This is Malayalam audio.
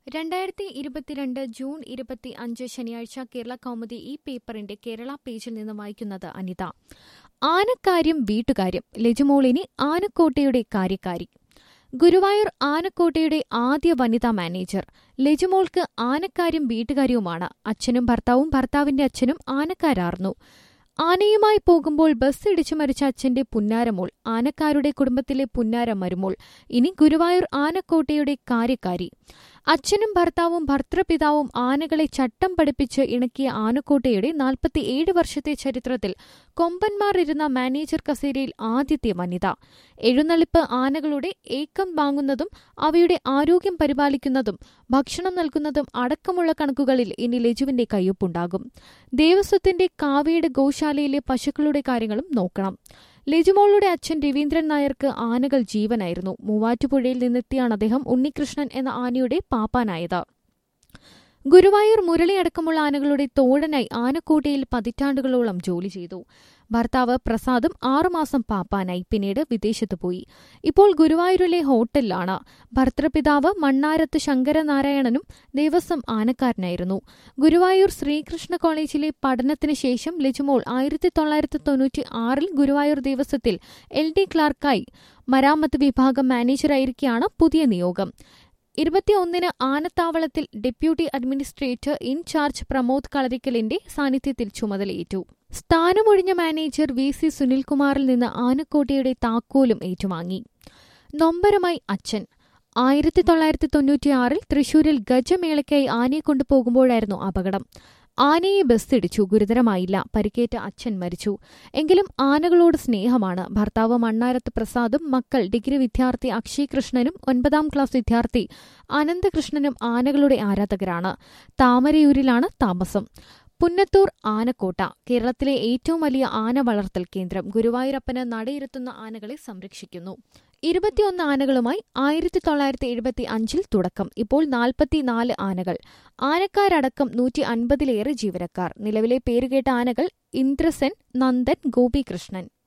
രണ്ടായിരത്തി ഇരുപത്തിരണ്ട് ജൂൺ ഇരുപത്തി അഞ്ച് ശനിയാഴ്ച കേരള കൗമുദി ഈ പേപ്പറിന്റെ കേരള പേജിൽ നിന്ന് വായിക്കുന്നത് അനിത ആനക്കാര്യം വീട്ടുകാര്യം ലജുമോളിനി ആനക്കോട്ടയുടെ കാര്യക്കാരി ഗുരുവായൂർ ആനക്കോട്ടയുടെ ആദ്യ വനിതാ മാനേജർ ലജുമോൾക്ക് ആനക്കാര്യം വീട്ടുകാര്യവുമാണ് അച്ഛനും ഭർത്താവും ഭർത്താവിന്റെ അച്ഛനും ആനക്കാരാർന്നു ആനയുമായി പോകുമ്പോൾ ബസ് ഇടിച്ചു മരിച്ച അച്ഛന്റെ പുന്നാരമോൾ ആനക്കാരുടെ കുടുംബത്തിലെ പുന്നാര മരുമോൾ ഇനി ഗുരുവായൂർ ആനക്കോട്ടയുടെ കാര്യക്കാരി അച്ഛനും ഭർത്താവും ഭർത്തൃപിതാവും ആനകളെ ചട്ടം പഠിപ്പിച്ച് ഇണക്കിയ ആനക്കോട്ടയുടെ നാൽപ്പത്തിയേഴ് വർഷത്തെ ചരിത്രത്തിൽ കൊമ്പന്മാർ ഇരുന്ന മാനേജർ കസേരയിൽ ആദ്യത്തെ വനിത എഴുന്നള്ളിപ്പ് ആനകളുടെ ഏക്കം വാങ്ങുന്നതും അവയുടെ ആരോഗ്യം പരിപാലിക്കുന്നതും ഭക്ഷണം നൽകുന്നതും അടക്കമുള്ള കണക്കുകളിൽ ഇനി ലജുവിന്റെ കയ്യൊപ്പുണ്ടാകും ദേവസ്വത്തിന്റെ കാവേട് ഗോശാലയിലെ പശുക്കളുടെ കാര്യങ്ങളും നോക്കണം ലിജുമോളുടെ അച്ഛൻ രവീന്ദ്രൻ നായർക്ക് ആനകൾ ജീവനായിരുന്നു മൂവാറ്റുപുഴയിൽ നിന്നെത്തിയാണ് അദ്ദേഹം ഉണ്ണികൃഷ്ണൻ എന്ന ആനയുടെ പാപ്പാനായത് ഗുരുവായൂർ മുരളി അടക്കമുള്ള ആനകളുടെ തോഴനായി ആനക്കോട്ടയിൽ പതിറ്റാണ്ടുകളോളം ജോലി ചെയ്തു ഭർത്താവ് പ്രസാദും ആറുമാസം പാപ്പാനായി പിന്നീട് വിദേശത്ത് പോയി ഇപ്പോൾ ഗുരുവായൂരിലെ ഹോട്ടലിലാണ് ഭർത്തൃപിതാവ് മണ്ണാരത്ത് ശങ്കരനാരായണനും ദേവസ്വം ആനക്കാരനായിരുന്നു ഗുരുവായൂർ ശ്രീകൃഷ്ണ കോളേജിലെ പഠനത്തിന് ശേഷം ലിജുമോൾ ആയിരത്തി തൊള്ളായിരത്തി തൊണ്ണൂറ്റി ആറിൽ ഗുരുവായൂർ ദേവസ്വത്തിൽ എൽ ഡി ക്ലാർക്കായി മരാമത്ത് വിഭാഗം മാനേജറായിരിക്കെയാണ് പുതിയ നിയോഗം ഇരുപത്തിയൊന്നിന് ആനത്താവളത്തിൽ ഡെപ്യൂട്ടി അഡ്മിനിസ്ട്രേറ്റർ ഇൻചാർജ് പ്രമോദ് കളരിക്കലിന്റെ സാന്നിധ്യത്തിൽ ചുമതലയേറ്റു സ്ഥാനമൊഴിഞ്ഞ മാനേജർ വി സി സുനിൽകുമാറിൽ നിന്ന് ആനക്കോട്ടയുടെ താക്കോലും ഏറ്റുവാങ്ങി നൊമ്പരമായി അച്ഛൻ ആയിരത്തി തൊള്ളായിരത്തി തൊണ്ണൂറ്റിയാറിൽ തൃശൂരിൽ ഗജമേളയ്ക്കായി ആനയെ കൊണ്ടുപോകുമ്പോഴായിരുന്നു അപകടം ആനയെ ബസ്സിടിച്ചു ഗുരുതരമായില്ല പരിക്കേറ്റ അച്ഛൻ മരിച്ചു എങ്കിലും ആനകളോട് സ്നേഹമാണ് ഭർത്താവ് മണ്ണാരത്ത് പ്രസാദും മക്കൾ ഡിഗ്രി വിദ്യാർത്ഥി അക്ഷയ് കൃഷ്ണനും ഒൻപതാം ക്ലാസ് വിദ്യാർത്ഥി അനന്തകൃഷ്ണനും ആനകളുടെ ആരാധകരാണ് താമരയൂരിലാണ് താമസം പുന്നത്തൂർ ആനക്കോട്ട കേരളത്തിലെ ഏറ്റവും വലിയ ആന വളർത്തൽ കേന്ദ്രം ഗുരുവായൂരപ്പന് നടയിരുത്തുന്ന ആനകളെ സംരക്ഷിക്കുന്നു ഇരുപത്തിയൊന്ന് ആനകളുമായി ആയിരത്തി തൊള്ളായിരത്തി എഴുപത്തി അഞ്ചിൽ തുടക്കം ഇപ്പോൾ നാൽപ്പത്തിനാല് ആനകൾ ആനക്കാരടക്കം നൂറ്റി അൻപതിലേറെ ജീവനക്കാർ നിലവിലെ പേരുകേട്ട ആനകൾ ഇന്ദ്രസെൻ നന്ദൻ ഗോപികൃഷ്ണൻ